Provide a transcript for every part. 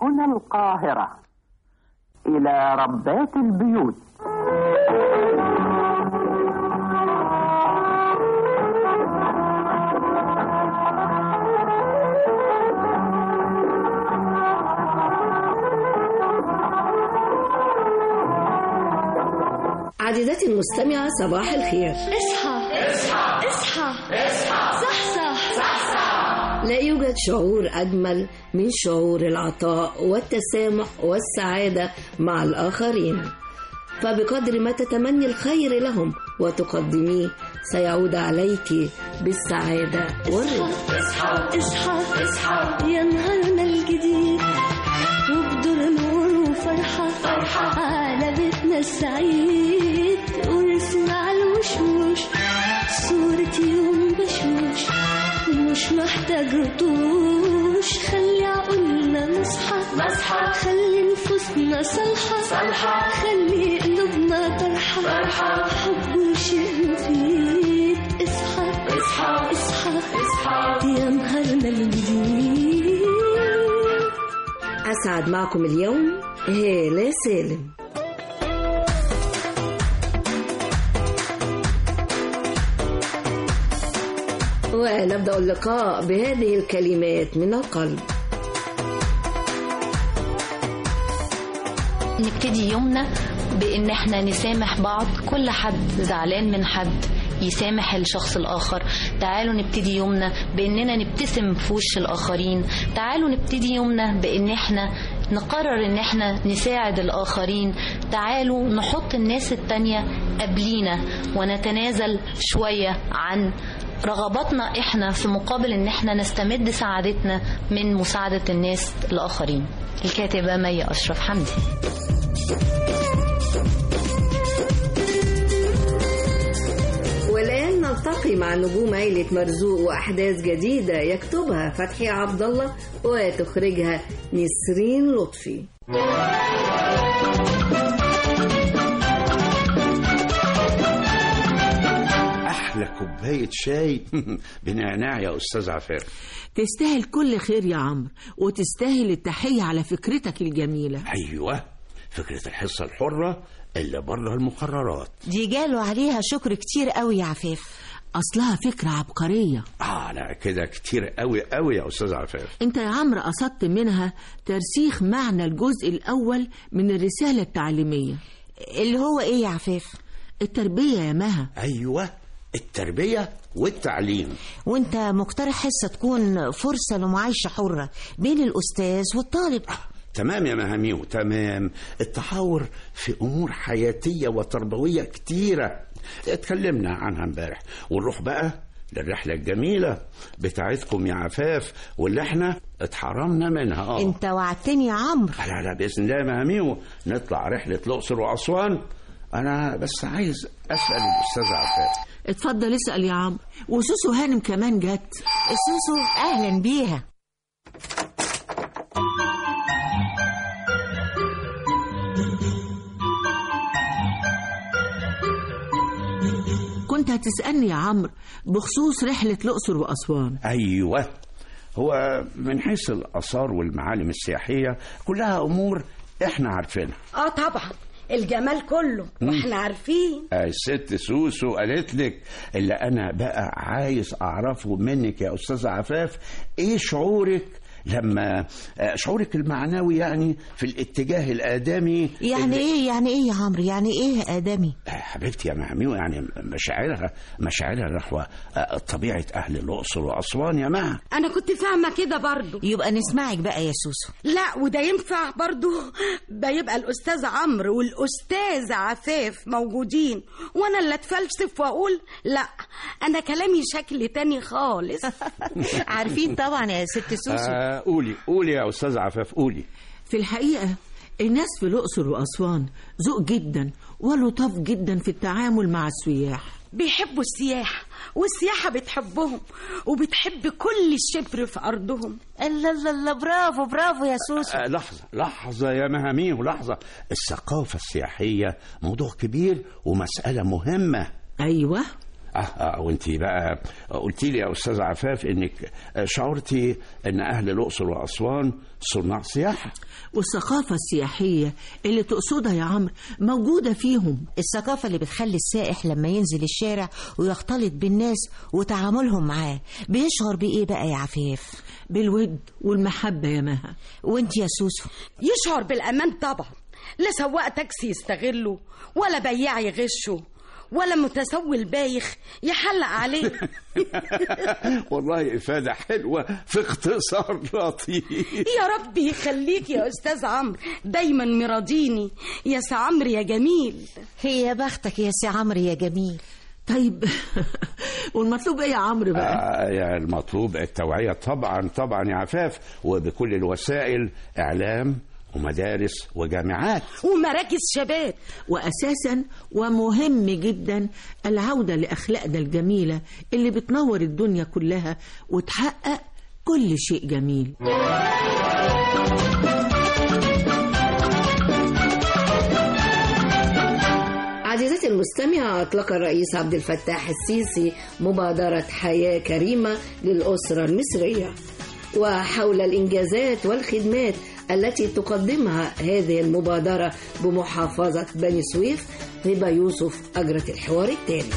هنا القاهرة إلى ربات البيوت عزيزتي المستمعة صباح الخير اصحى اصحى اصحى اصحى صحصح صحصح لا يوجد شعور أجمل من شعور العطاء والتسامح والسعادة مع الآخرين فبقدر ما تتمني الخير لهم وتقدميه سيعود عليك بالسعادة والرضا اصحى اصحى اصحى يا نهارنا الجديد وبدور نور وفرحة فرحة على بيتنا السعيد ونسمع الوشوش صورة يوم بشوش مش محتاج رطوش خلي عقولنا نصحى نصحى خلي نفوسنا صالحة صالحة خلي قلوبنا طرحة فرحة حب وشيء مفيد اصحى اصحى اصحى اصحى يا نهارنا الجديد أسعد معكم اليوم هالة سالم ونبدأ اللقاء بهذه الكلمات من القلب نبتدي يومنا بان احنا نسامح بعض كل حد زعلان من حد يسامح الشخص الآخر تعالوا نبتدي يومنا بأننا نبتسم في وش الآخرين تعالوا نبتدي يومنا بأن احنا نقرر ان احنا نساعد الآخرين تعالوا نحط الناس التانية قبلينا ونتنازل شوية عن رغباتنا احنا في مقابل ان احنا نستمد سعادتنا من مساعدة الناس الآخرين الكاتبة مي أشرف حمدي والآن نلتقي مع نجوم عيلة مرزوق وأحداث جديدة يكتبها فتحي عبد الله وتخرجها نسرين لطفي احلى كوبايه شاي بنعناع يا استاذ عفاف تستاهل كل خير يا عمرو وتستاهل التحية على فكرتك الجميلة ايوه فكره الحصه الحره اللي بره المقررات دي جاله عليها شكر كتير قوي يا عفاف أصلها فكرة عبقرية اه لا كده كتير قوي قوي يا استاذ عفاف انت يا عمرو قصدت منها ترسيخ معنى الجزء الأول من الرسالة التعليمية اللي هو ايه يا عفاف التربية يا مها ايوه التربيه والتعليم وانت مقترح حصة تكون فرصة لمعايشة حرة بين الأستاذ والطالب تمام يا مهاميو تمام التحاور في امور حياتيه وتربويه كتيره اتكلمنا عنها امبارح ونروح بقى للرحله الجميله بتاعتكم يا عفاف واللي احنا اتحرمنا منها اه انت وعدتني يا عمرو لا لا باذن الله يا مهاميو نطلع رحله الاقصر واسوان انا بس عايز اسال الاستاذ عفاف اتفضل اسأل يا عمرو وسوسو هانم كمان جت سوسو أهلا بيها كنت هتسألني يا عمرو بخصوص رحلة الأقصر وأسوان ايوه هو من حيث الاثار والمعالم السياحيه كلها امور احنا عارفينها اه طبعا الجمال كله واحنا عارفين الست سوسو قالت لك اللي انا بقى عايز اعرفه منك يا استاذ عفاف ايه شعورك لما آه، شعورك المعنوي يعني في الاتجاه الادمي يعني اللي- ايه يعني ايه يا عمرو يعني ايه آدمي آه، حبيبتي يا مهميو يعني مشاعرها مشاعرها نحو آه، طبيعه اهل الاقصر واسوان يا مها انا كنت فاهمه كده برضو يبقى نسمعك بقى يا سوسو لا وده ينفع برضو ده يبقى الاستاذ عمرو والاستاذ عفاف موجودين وانا اللي اتفلسف واقول لا انا كلامي شكل تاني خالص عارفين طبعا يا ست سوسو آه، قولي قولي يا استاذ عفاف قولي في الحقيقة الناس في الأقصر وأسوان ذوق جدا ولطاف جدا في التعامل مع السياح بيحبوا السياحه والسياحه بتحبهم وبتحب كل الشبر في ارضهم الله الله الله برافو برافو يا سوسو آه، لحظة لحظة يا مهاميو لحظة الثقافة السياحية موضوع كبير ومسألة مهمة أيوة اه, آه وانت بقى قلتي لي يا استاذ عفاف انك شعرتي ان اهل الاقصر واسوان صناع سياحه والثقافة السياحية اللي تقصدها يا عمرو موجودة فيهم الثقافة اللي بتخلي السائح لما ينزل الشارع ويختلط بالناس وتعاملهم معاه بيشعر بإيه بقى يا عفاف بالود والمحبة يا مها وانت يا سوسو يشعر بالأمان طبعا لا سواق تاكسي يستغله ولا بياع يغشه ولا متسول بايخ يحلق عليه والله افاده حلوه في اختصار لطيف يا رب يخليك يا أستاذ عمرو دايما مراضيني يا سي عمرو يا جميل هي بختك يا سي عمرو يا جميل طيب والمطلوب ايه يا عمرو بقى آه يعني المطلوب التوعيه طبعا طبعا يا عفاف وبكل الوسائل اعلام ومدارس وجامعات ومراكز شباب وأساسا ومهم جدا العودة لأخلاقنا الجميلة اللي بتنور الدنيا كلها وتحقق كل شيء جميل عزيزتي المستمعة أطلق الرئيس عبد الفتاح السيسي مبادرة حياة كريمة للأسرة المصرية وحول الإنجازات والخدمات التي تقدمها هذه المبادرة بمحافظة بني سويف هبة يوسف أجرت الحوار التالي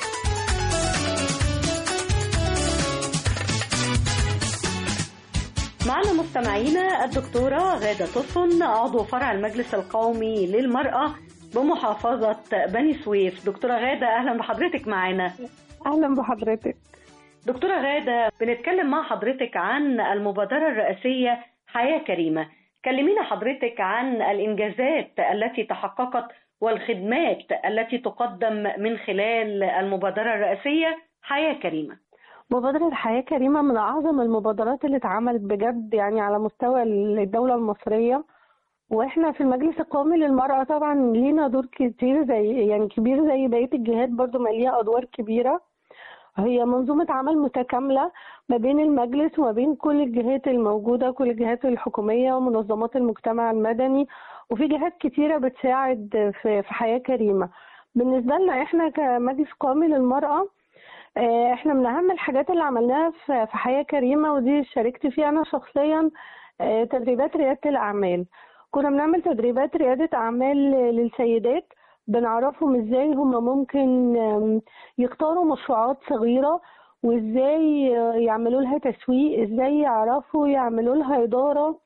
معنا مستمعينا الدكتورة غادة طفن عضو فرع المجلس القومي للمرأة بمحافظة بني سويف دكتورة غادة أهلا بحضرتك معنا أهلا بحضرتك دكتورة غادة بنتكلم مع حضرتك عن المبادرة الرئاسية حياة كريمة كلمينا حضرتك عن الإنجازات التي تحققت والخدمات التي تقدم من خلال المبادرة الرئاسية حياة كريمة مبادرة حياة كريمة من أعظم المبادرات اللي اتعملت بجد يعني على مستوى الدولة المصرية واحنا في المجلس القومي للمرأة طبعا لينا دور كتير زي يعني كبير زي بقية الجهات برضو ما ليها أدوار كبيرة هي منظومة عمل متكاملة ما بين المجلس وما بين كل الجهات الموجودة كل الجهات الحكومية ومنظمات المجتمع المدني وفي جهات كتيرة بتساعد في في حياة كريمة بالنسبة لنا احنا كمجلس قومي للمرأة آه، احنا من اهم الحاجات اللي عملناها في في حياة كريمة ودي شاركت فيها انا شخصيا آه، تدريبات ريادة الاعمال كنا بنعمل تدريبات ريادة اعمال للسيدات بنعرفهم ازاي هم ممكن آم، يختاروا مشروعات صغيرة وازاي آه، يعملوا لها تسويق ازاي يعرفوا يعملوا لها إدارة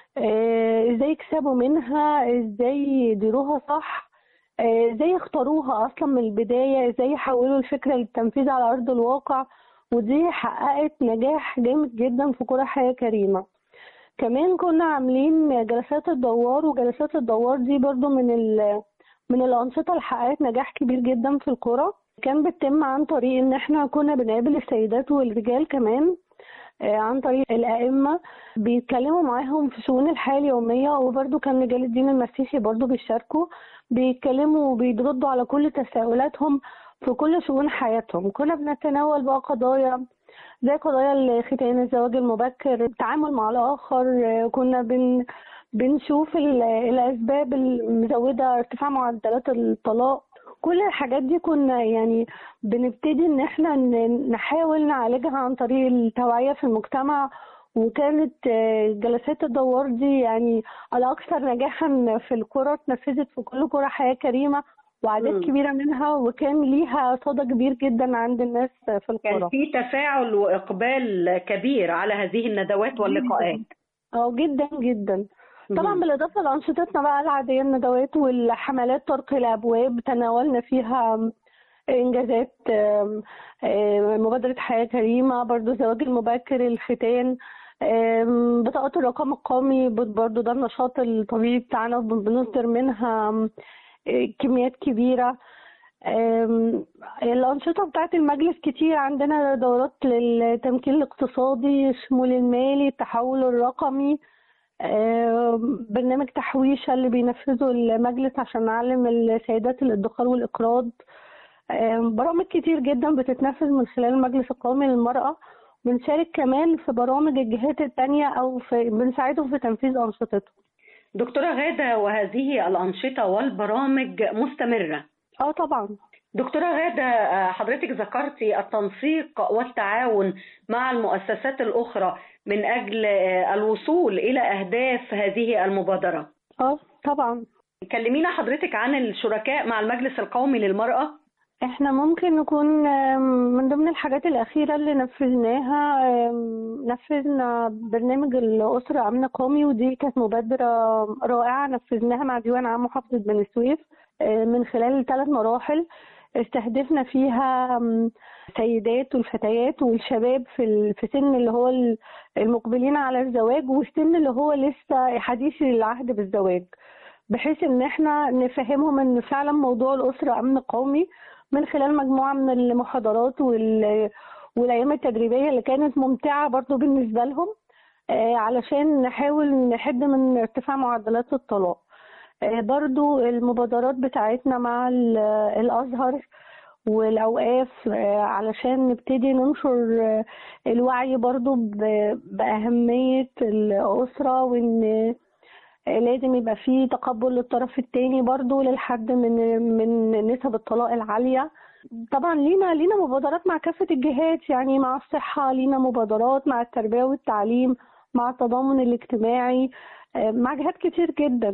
آه، ازاي يكسبوا منها ازاي يديروها صح آه، ازاي يختاروها اصلا من البداية ازاي يحولوا الفكرة للتنفيذ على ارض الواقع ودي حققت نجاح جامد جدا في قرى حياة كريمة كمان كنا عاملين جلسات الدوار وجلسات الدوار دي برضو من ال من الأنشطة اللي حققت نجاح كبير جدا في القرى كان بتتم عن طريق إن إحنا كنا بنقابل السيدات والرجال كمان آه، عن طريق الأئمة بيتكلموا معاهم في شؤون الحياة اليومية وبرضو كان رجال الدين المسيحي برضو بيشاركوا بيتكلموا وبيردوا على كل تساؤلاتهم في كل شؤون حياتهم كنا بنتناول بقى قضايا زي قضايا الختان الزواج المبكر التعامل مع الآخر آه، كنا بن بنشوف ال- الأسباب المزودة ارتفاع معدلات الطلاق كل الحاجات دي كنا يعني بنبتدي ان احنا ن- نحاول نعالجها عن طريق التوعية في المجتمع وكانت آه، جلسات الدوار دي يعني الأكثر نجاحا في القرى اتنفذت في كل قرى حياة كريمة وأعداد مم. كبيرة منها وكان ليها صدى كبير جدا عند الناس في كان القرى في تفاعل وإقبال كبير على هذه الندوات واللقاءات اه جدا جدا طبعا مم. بالإضافة لأنشطتنا بقى العادية الندوات والحملات طرق الأبواب تناولنا فيها إنجازات آم، آم، مبادرة حياة كريمة برضو الزواج المبكر الختان آم، بطاقات الرقم القومي برضو ده النشاط الطبيعي بتاعنا بنصدر منها آم، آه، كميات كبيرة آم، الأنشطة بتاعت المجلس كتير عندنا دورات للتمكين الاقتصادي الشمول المالي التحول الرقمي آم، برنامج تحويشة اللي بينفذه المجلس عشان نعلم السيدات الادخار والإقراض آم، برامج كتير جدا بتتنفذ من خلال المجلس القومي للمرأة بنشارك كمان في برامج الجهات التانية أو في بنساعدهم في تنفيذ أنشطتهم دكتورة غادة وهذه الأنشطة والبرامج مستمرة اه طبعا دكتورة غادة آه، حضرتك ذكرتي التنسيق والتعاون مع المؤسسات الأخرى من أجل آه، الوصول إلى أهداف هذه المبادرة اه طبعا كلمينا حضرتك عن الشركاء مع المجلس القومي للمرأة احنا ممكن نكون آم، من ضمن الحاجات الأخيرة اللي نفذناها آم، نفذنا برنامج الأسرة أمن قومي ودي كانت مبادرة رائعة نفذناها مع ديوان عام محافظة بني سويف آه، من خلال ثلاث مراحل استهدفنا فيها آم، السيدات والفتيات والشباب في ال- في سن اللي هو ال- المقبلين على الزواج والسن اللي هو لسه حديث العهد بالزواج بحيث ان احنا نفهمهم ان فعلا موضوع الاسره امن قومي من خلال مجموعه من المحاضرات وال والايام التدريبيه اللي كانت ممتعه برضو بالنسبه لهم آه، علشان نحاول نحد من ارتفاع معدلات الطلاق آه، برضو المبادرات بتاعتنا مع ال- الازهر والاوقاف آه، علشان نبتدي ننشر آه، الوعي برضو ب- باهميه الاسره وان لازم يبقى فيه تقبل للطرف التاني برضو للحد من من نسب الطلاق العالية طبعا لينا لينا مبادرات مع كافة الجهات يعني مع الصحة لينا مبادرات مع التربية والتعليم مع التضامن الاجتماعي آه، مع جهات كتير جدا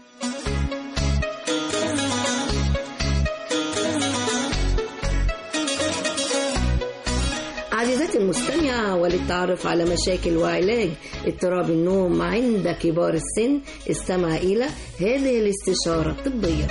عزيزتي المستمعة وللتعرف على مشاكل وعلاج اضطراب النوم عند كبار السن استمع إلى هذه الاستشارة الطبية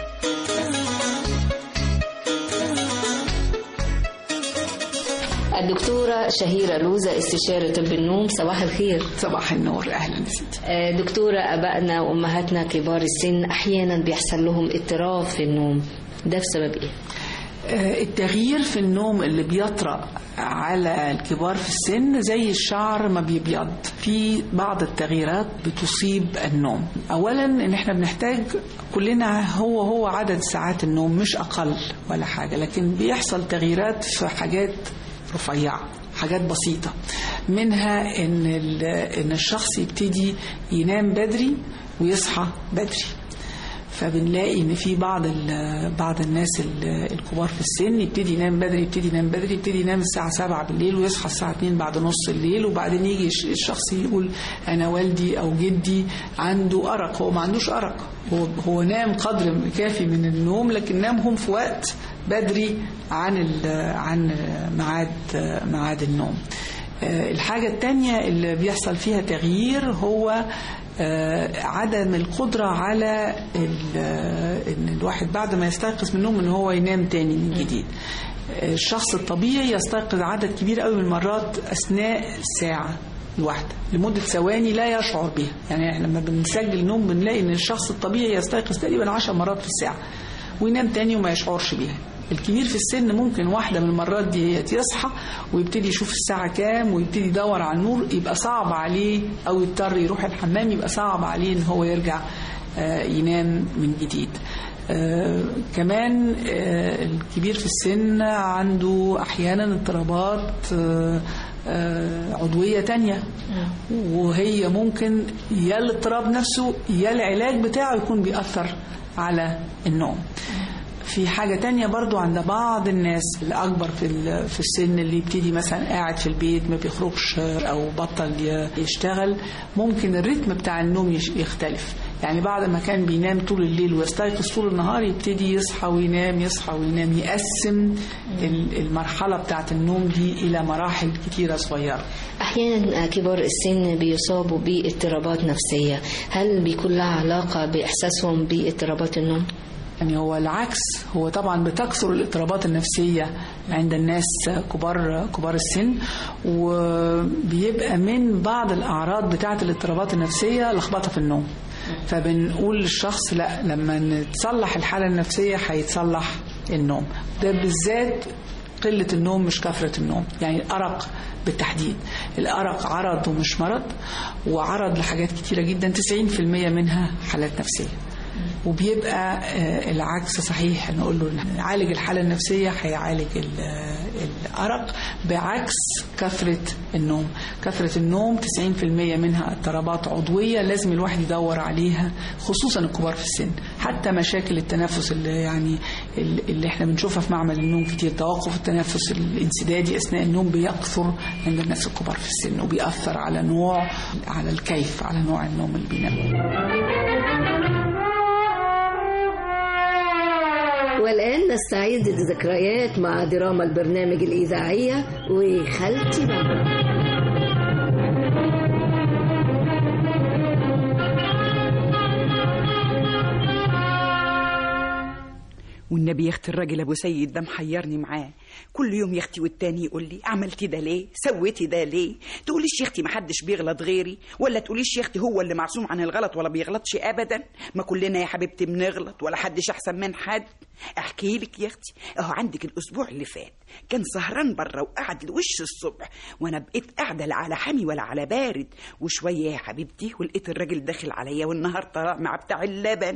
الدكتورة شهيرة لوزة استشارة طب النوم صباح الخير صباح النور اهلا يا ستي آه، دكتورة أبائنا وأمهاتنا كبار السن أحيانا بيحصل لهم اضطراب في النوم ده بسبب إيه؟ آه، التغيير في النوم اللي بيطرأ على الكبار في السن زي الشعر ما بيبيض في بعض التغييرات بتصيب النوم اولا ان احنا بنحتاج كلنا هو هو عدد ساعات النوم مش اقل ولا حاجه لكن بيحصل تغييرات في حاجات رفيعه حاجات بسيطه منها ان ال- ان الشخص يبتدي ينام بدري ويصحى بدري فبنلاقي ان في بعض ال- بعض الناس ال- الكبار في السن يبتدي ينام بدري يبتدي ينام بدري يبتدي ينام الساعه 7 بالليل ويصحى الساعه 2 بعد نص الليل وبعدين يجي الش- الشخص يقول انا والدي او جدي عنده ارق هو ما عندوش ارق هو هو نام قدر كافي من النوم لكن نامهم في وقت بدري عن ال- عن ميعاد ميعاد النوم آه، الحاجة التانية اللي بيحصل فيها تغيير هو آه، عدم القدرة على ال- آه، ان الواحد بعد ما يستيقظ من النوم ان هو ينام تاني من جديد آه، الشخص الطبيعي يستيقظ عدد كبير قوي من المرات اثناء الساعة الواحدة لمدة ثواني لا يشعر بها يعني احنا لما بنسجل نوم بنلاقي ان الشخص الطبيعي يستيقظ تقريبا 10 مرات في الساعة وينام تاني وما يشعرش بيها الكبير في السن ممكن واحدة من المرات دي يصحى ويبتدي يشوف الساعة كام ويبتدي يدور على النور يبقى صعب عليه أو يضطر يروح الحمام يبقى صعب عليه إن هو يرجع آه، ينام من جديد آه كمان آه الكبير في السن عنده أحيانا اضطرابات آه آه عضوية تانية وهي ممكن يا الاضطراب نفسه يا العلاج بتاعه يكون بيأثر على النوم في حاجة تانية برضو عند بعض الناس الأكبر في ال- في السن اللي يبتدي مثلا قاعد في البيت ما بيخرجش أو بطل ي- يشتغل ممكن الريتم بتاع النوم يش- يختلف يعني بعد ما كان بينام طول الليل ويستيقظ طول النهار يبتدي يصحى وينام يصحى وينام يقسم ال- المرحلة بتاعت النوم دي إلى مراحل كتيرة صغيرة أحيانا كبار السن بيصابوا باضطرابات نفسية هل بيكون لها علاقة بإحساسهم باضطرابات النوم؟ يعني هو العكس هو طبعا بتكثر الاضطرابات النفسية عند الناس كبار كبار السن وبيبقى من بعض الأعراض بتاعة الاضطرابات النفسية لخبطة في النوم فبنقول للشخص لا لما نتصلح الحالة النفسية هيتصلح النوم ده بالذات قلة النوم مش كثرة النوم يعني الأرق بالتحديد الأرق عرض ومش مرض وعرض لحاجات كتيرة جدا 90% منها حالات نفسية وبيبقى آه، العكس صحيح نقول له نعالج الحالة النفسية هيعالج ال- آه، الأرق بعكس كثرة النوم كثرة النوم 90% منها اضطرابات عضوية لازم الواحد يدور عليها خصوصا الكبار في السن حتى مشاكل التنفس اللي يعني ال- اللي احنا بنشوفها في معمل النوم كتير توقف التنفس الانسدادي اثناء النوم بيكثر عند الناس الكبار في السن وبيأثر على نوع على الكيف على نوع النوم اللي بينام والآن نستعيد الذكريات مع دراما البرنامج الإذاعية وخالتي بابا والنبي يا اختي الراجل ابو سيد ده محيرني معاه كل يوم يا اختي والتاني يقول لي عملتي ده ليه سويتي ده ليه تقوليش يا اختي ما حدش بيغلط غيري ولا تقوليش يا اختي هو اللي معصوم عن الغلط ولا بيغلطش ابدا ما كلنا يا حبيبتي بنغلط ولا حدش احسن من حد احكي لك يا اختي اهو عندك الاسبوع اللي فات كان سهران بره وقعد لوش الصبح وانا بقيت قاعده لا على حامي ولا على بارد وشويه يا حبيبتي ولقيت الراجل داخل عليا والنهار طلع مع بتاع اللبن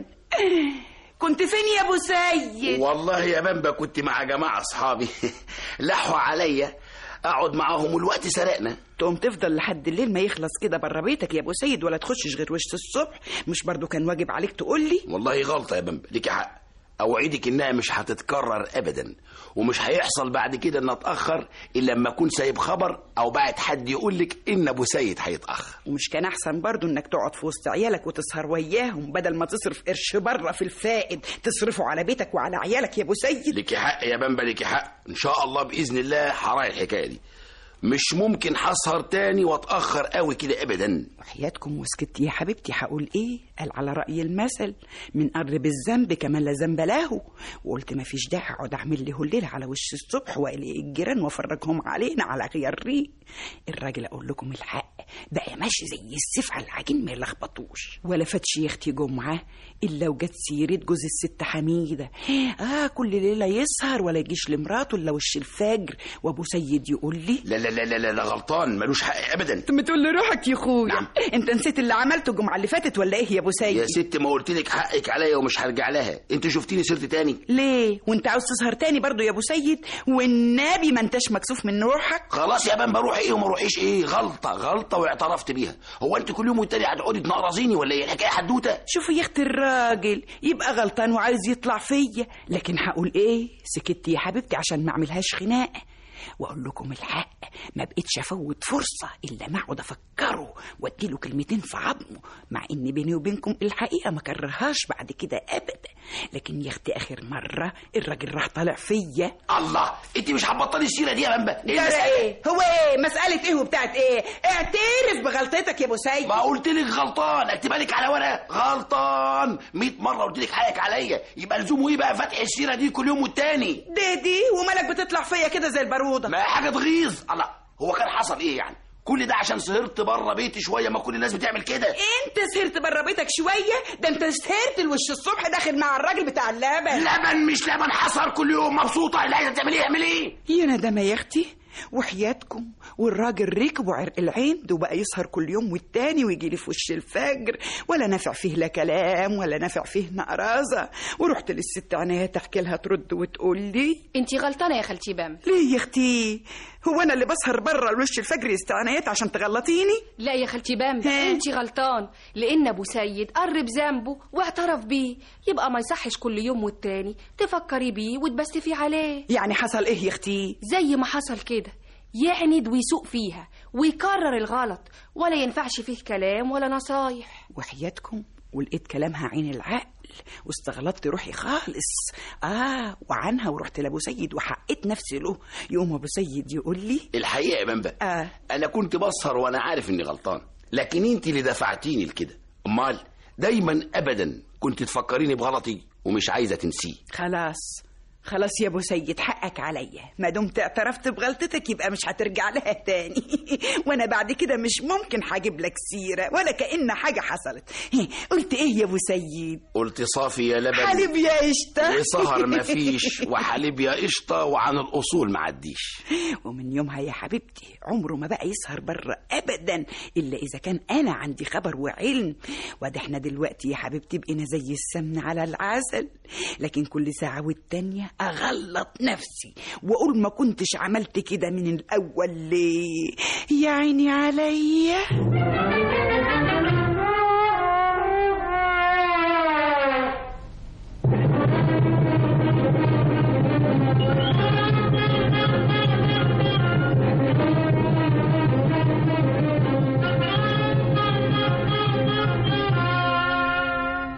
كنت فين يا ابو سيد والله يا بامبا كنت مع جماعة أصحابي لحوا عليا أقعد معاهم والوقت سرقنا تقوم تفضل لحد الليل ما يخلص كده بره بيتك يا ابو سيد ولا تخشش غير وش الصبح مش برضو كان واجب عليك تقول لي والله غلطة يا بامبا ليكي حق أوعدك إنها مش هتتكرر أبدا ومش هيحصل بعد كده إن أتأخر إلا لما أكون سايب خبر أو بعت حد يقول لك إن أبو سيد هيتأخر ومش كان احسن برضو انك تقعد في وسط عيالك وتسهر وياهم بدل ما تصرف قرش بره في الفائد تصرفه على بيتك وعلى عيالك يا ابو سيد ليكي حق يا بامبا ليكي حق إن شاء الله بإذن الله هراعي الحكاية دي مش ممكن هسهر تاني واتأخر قوي كده أبدا وحياتكم وسكت يا حبيبتي هقول ايه قال على رأي المثل من قرب الذنب كمان لا ذنب له وقلت ما فيش داعي اقعد اعمل لي الليلة على وش الصبح واقلق الجيران وافرجهم علينا على غير ريق الراجل اقول لكم الحق بقى ماشي زي السيف على العجين ما يلخبطوش ولا فاتش يا اختي جمعه الا وجت سيره جوز الست حميده اه كل ليله يسهر ولا يجيش لمراته الا وش الفجر وابو سيد يقول لي لا لا لا لا لا, لا غلطان ملوش حق أبدا انت بتقول لي روحك يا اخويا نعم. انت نسيت اللي عملته الجمعه اللي فاتت ولا ايه يا ابو سيد يا ست ما قلت لك حقك عليا ومش هرجع لها انت شفتيني سرت تاني ليه وانت عاوز تسهر تاني برضو يا ابو سيد والنبي ما انتش مكسوف من روحك خلاص يا بان بروح ايه وما اروحيش ايه غلطه غلطه واعترفت بيها هو انت كل يوم والتاني هتقعدي تنقرزيني ولا ايه الحكايه حدوته شوفي يا اخت الراجل يبقى غلطان وعايز يطلع فيا لكن هقول ايه سكت يا حبيبتي عشان ما اعملهاش خناقه واقول لكم الحق ما بقتش افوت فرصه الا ما اقعد افكره واديله كلمتين في عظمه مع ان بيني وبينكم الحقيقه ما كرهاش بعد كده ابدا لكن يا اختي اخر مره الراجل راح طالع فيا الله انت مش هتبطلي السيره دي يا بامبا ايه ايه هو ايه مساله ايه وبتاعت ايه اعترف بغلطتك يا ابو سيد ما قلت لك غلطان اكتبها لك على ورقه غلطان 100 مره قلت لك حقك عليا يبقى لزومه ايه بقى فتح السيره دي كل يوم والتاني دي دي ومالك بتطلع فيا كده زي الباروده ما حاجه تغيظ الله هو كان حصل ايه يعني كل ده عشان سهرت بره بيتي شويه ما كل الناس بتعمل كده انت سهرت بره بيتك شويه ده انت سهرت الوش الصبح داخل مع الراجل بتاع اللبن لبن مش لبن حصل كل يوم مبسوطه اللي عايزه تعملي اعمل ايه يا ندمه يا اختي وحياتكم والراجل ركب وعرق العين ده بقى يسهر كل يوم والتاني ويجي لي في وش الفجر ولا نافع فيه لا كلام ولا نافع فيه نقرازه ورحت للست عناية تحكي لها ترد وتقول لي انت غلطانه يا خالتي بام ليه يا اختي هو انا اللي بسهر بره لوش الفجر استعنايات عشان تغلطيني لا يا خالتي بام انت غلطان لان ابو سيد قرب ذنبه واعترف بيه يبقى ما يصحش كل يوم والتاني تفكري بيه وتبستفي عليه يعني حصل ايه يا اختي زي ما حصل كده يعند ويسوق فيها ويكرر الغلط ولا ينفعش فيه كلام ولا نصايح وحياتكم ولقيت كلامها عين العقل واستغلطت روحي خالص اه وعنها ورحت لابو سيد وحقيت نفسي له يقوم ابو سيد يقول لي الحقيقه يا بامبا آه. انا كنت بسهر وانا عارف اني غلطان لكن انت اللي دفعتيني لكده امال دايما ابدا كنت تفكريني بغلطي ومش عايزه تنسيه خلاص خلاص يا ابو سيد حقك عليا ما دمت اعترفت بغلطتك يبقى مش هترجع لها تاني وانا بعد كده مش ممكن هجيب لك سيره ولا كأن حاجه حصلت قلت ايه يا ابو سيد قلت صافي يا لبن حليب يا قشطه وسهر مفيش وحليب يا قشطه وعن الاصول ما عديش ومن يومها يا حبيبتي عمره ما بقى يسهر بره ابدا الا اذا كان انا عندي خبر وعلم وده احنا دلوقتي يا حبيبتي بقينا زي السمن على العسل لكن كل ساعه والتانيه اغلط نفسي واقول ما كنتش عملت كده من الاول ليه يا عيني عليا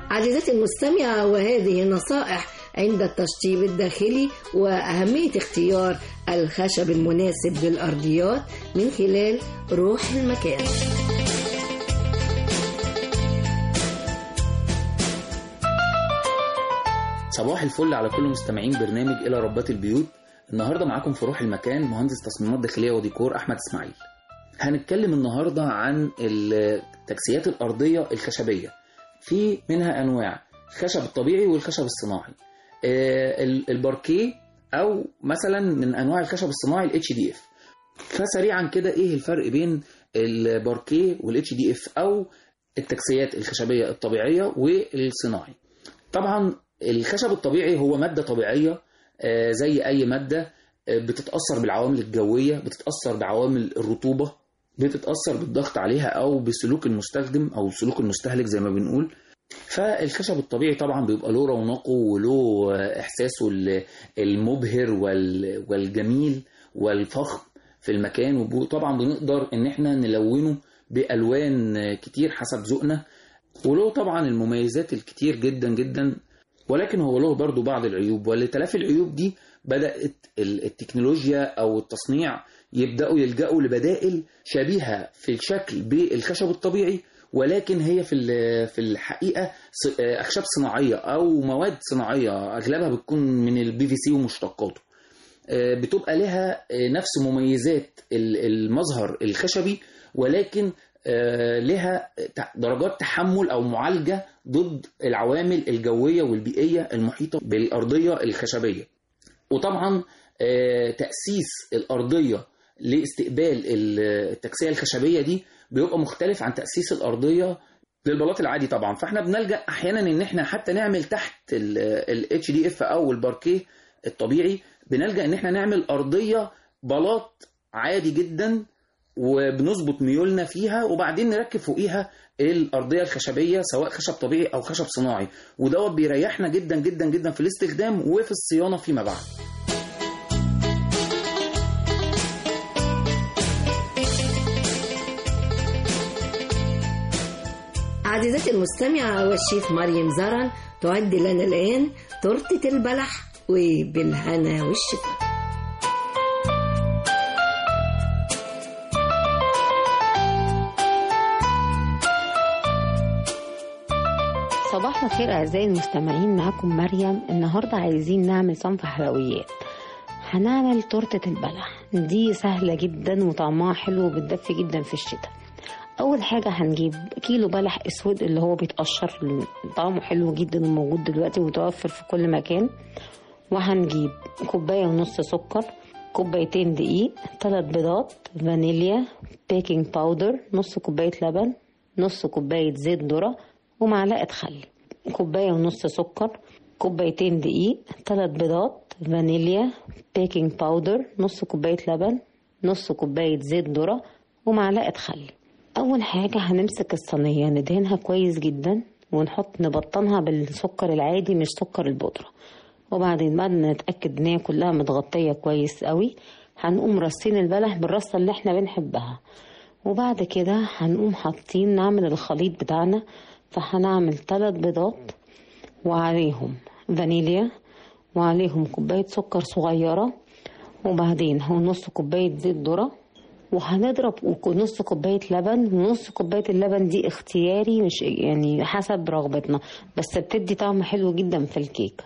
عزيزتي المستمعة وهذه نصائح عند التشطيب الداخلي وأهمية اختيار الخشب المناسب للأرضيات من خلال روح المكان صباح الفل على كل مستمعين برنامج إلى ربات البيوت النهاردة معاكم في روح المكان مهندس تصميمات داخلية وديكور أحمد إسماعيل هنتكلم النهاردة عن التكسيات الأرضية الخشبية في منها أنواع الخشب الطبيعي والخشب الصناعي آه، ال- الباركيه أو مثلا من أنواع الخشب الصناعي الاتش دي اف فسريعا كده ايه الفرق بين الباركيه والاتش دي اف او التكسيات الخشبيه الطبيعيه والصناعي طبعا الخشب الطبيعي هو ماده طبيعيه آه، زي اي ماده آه، بتتاثر بالعوامل الجويه بتتاثر بعوامل الرطوبه بتتاثر بالضغط عليها او بسلوك المستخدم او سلوك المستهلك زي ما بنقول فالخشب الطبيعي طبعا بيبقى له رونقه وله آه، احساسه ال- المبهر وال- والجميل والفخم في المكان وطبعا بنقدر ان احنا نلونه بالوان كتير حسب ذوقنا وله طبعا المميزات الكتير جدا جدا ولكن هو له برضو بعض العيوب ولتلافي العيوب دي بدأت ال- التكنولوجيا او التصنيع يبدأوا يلجأوا لبدائل شبيهة في الشكل بالخشب الطبيعي ولكن هي في ال- في الحقيقة ص- أخشاب صناعية أو مواد صناعية أغلبها بتكون من البي في سي ومشتقاته آه، بتبقى لها آه، نفس مميزات ال- المظهر الخشبي ولكن آه، لها تع- درجات تحمل او معالجه ضد العوامل الجويه والبيئيه المحيطه بالارضيه الخشبيه. وطبعا آه، تاسيس الارضيه لاستقبال ال- التكسيه الخشبيه دي بيبقى مختلف عن تاسيس الارضيه للبلاط العادي طبعا فاحنا بنلجا احيانا ان احنا حتى نعمل تحت الاتش دي اف او الباركيه الطبيعي بنلجا ان احنا نعمل ارضيه بلاط عادي جدا وبنظبط ميولنا فيها وبعدين نركب فوقيها الارضيه الخشبيه سواء خشب طبيعي او خشب صناعي ودوت بيريحنا جدا جدا جدا في الاستخدام وفي الصيانه فيما بعد عزيزتي المستمعة والشيف مريم زرن تعد لنا الآن تورتة البلح وبالهنا والشفا صباح الخير أعزائي المستمعين معاكم مريم النهاردة عايزين نعمل صنف حلويات هنعمل تورتة البلح دي سهلة جدا وطعمها حلو وبتدفي جدا في الشتاء أول حاجة هنجيب كيلو بلح أسود اللي هو بيتقشر طعمه حلو جدا وموجود دلوقتي ومتوفر في كل مكان وهنجيب كوباية ونص سكر كوبايتين دقيق ثلاث بيضات فانيليا بيكنج باودر نص كوباية لبن نص كوباية زيت ذرة ومعلقة خل كوباية ونص سكر كوبايتين دقيق ثلاث بيضات فانيليا بيكنج باودر نص كوباية لبن نص كوباية زيت ذرة ومعلقة خل أول حاجة هنمسك الصينية ندهنها كويس جدا ونحط نبطنها بالسكر العادي مش سكر البودرة وبعدين بعد ما نتأكد إن هي كلها متغطية كويس قوي هنقوم رصين البلح بالرصة اللي احنا بنحبها وبعد كده هنقوم حاطين نعمل الخليط بتاعنا فهنعمل ثلاث بيضات وعليهم فانيليا وعليهم كوباية سكر صغيرة وبعدين هو نص كوباية زيت ذرة وهنضرب نص كوباية لبن ونص كوباية اللبن دي اختياري مش يعني حسب رغبتنا بس بتدي طعم حلو جدا في الكيكة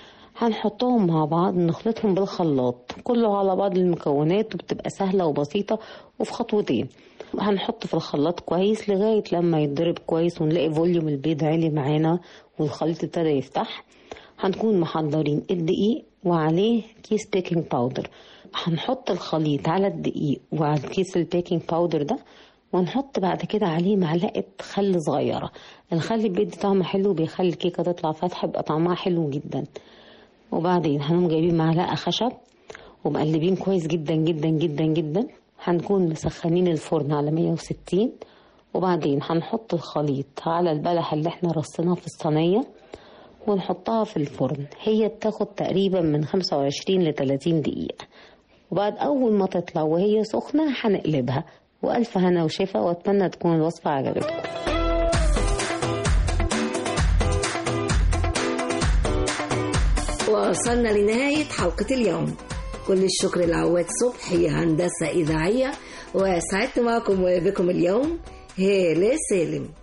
هنحطهم مع بعض نخلطهم بالخلاط كله على بعض المكونات وبتبقى سهلة وبسيطة وفي خطوتين هنحط في الخلاط كويس لغاية لما يتضرب كويس ونلاقي فوليوم البيض عالي معانا والخليط ابتدى يفتح هنكون محضرين الدقيق وعليه كيس بيكنج باودر هنحط الخليط على الدقيق وعلى كيس البيكنج باودر ده ونحط بعد كده عليه معلقة خل صغيرة الخل بيدي طعم حلو بيخلي الكيكة تطلع فاتحة يبقى طعمها حلو جدا وبعدين هنقوم جايبين معلقة خشب ومقلبين كويس جدا جدا جدا جدا هنكون مسخنين الفرن على 160 وبعدين هنحط الخليط على البلح اللي احنا رصيناه في الصينية ونحطها في الفرن هي بتاخد تقريبا من 25 ل 30 دقيقة وبعد أول ما تطلع وهي سخنة هنقلبها وألف هنا وشفا وأتمنى تكون الوصفة عجبتكم وصلنا لنهاية حلقة اليوم كل الشكر لعواد صبحي هندسة إذاعية وسعدت معكم وبكم اليوم هالة سالم